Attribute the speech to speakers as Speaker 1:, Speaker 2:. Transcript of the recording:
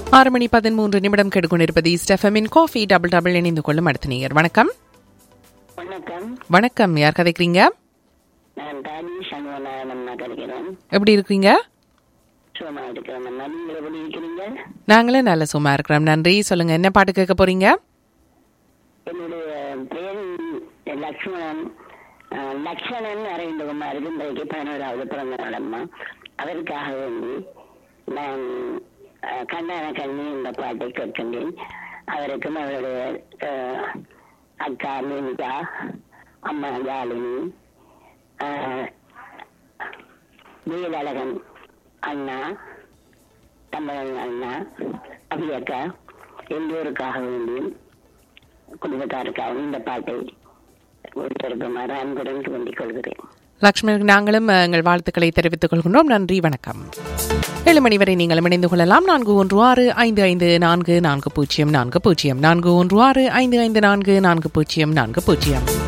Speaker 1: ஆறு மணி பதிமூன்று நிமிடம் கெடுக்கொண்டிருப்பது ஸ்டெஃபமின் காஃபி டபுள் டபுள் இணைந்து கொள்ளும் அடுத்த நேயர் வணக்கம்
Speaker 2: வணக்கம்
Speaker 1: வணக்கம் யார் கதைக்கிறீங்க
Speaker 2: நான் ராஜி சண்முகநாதன் கழிக்கிறேன்
Speaker 1: எப்படி இருக்கீங்க
Speaker 2: சுகமா இருக்கிறேன் அம்மா நீங்கள் எப்படி இருக்கிறீங்க
Speaker 1: நாங்களும் நல்ல சும்மா இருக்கிறோம் நன்றி சொல்லுங்க என்ன பாட்டு கேட்க போறீங்க
Speaker 2: என்னுடைய பேர் லக்ஷ்மணன் அஹ், லக்ஷ்மணன் அரவிந்தகுமாருக்கு இன்றைக்கு பதினோராவது பிறந்த நாள் அம்மா அதற்காக வேண்டி நான் அஹ், கண்ணான கண்ணி இந்த பாட்டை கேட்கின்றேன் அவருக்கும் அவருடைய அஹ், அக்கா மீனிகா அம்மா ஜாலினி அஹ், வேலழகன் அண்ணா தமிழன் அண்ணா அபியக்கா எல்லோருக்காக வேண்டியும் குடும்பத்தாருக்காகவும் இந்த பாட்டை ஒருத்தருக்குமாறு அன்புடன் வேண்டிக் கொள்கிறேன்
Speaker 1: லக்ஷ்மணனுக்கு நாங்களும் அஹ், எங்கள் வாழ்த்துக்களை தெரிவித்துக் கொள்கின்றோம் நன்றி வணக்கம் ஏழு மணி வரை நீங்கள் இணைந்து கொள்ளலாம் நான்கு ஒன்று ஆறு ஐந்து ஐந்து நான்கு நான்கு பூஜ்ஜியம் நான்கு பூஜ்ஜியம் நான்கு ஒன்று ஆறு ஐந்து ஐந்து நான்கு நான்கு பூஜ்ஜியம் நான்கு பூஜ்ஜியம்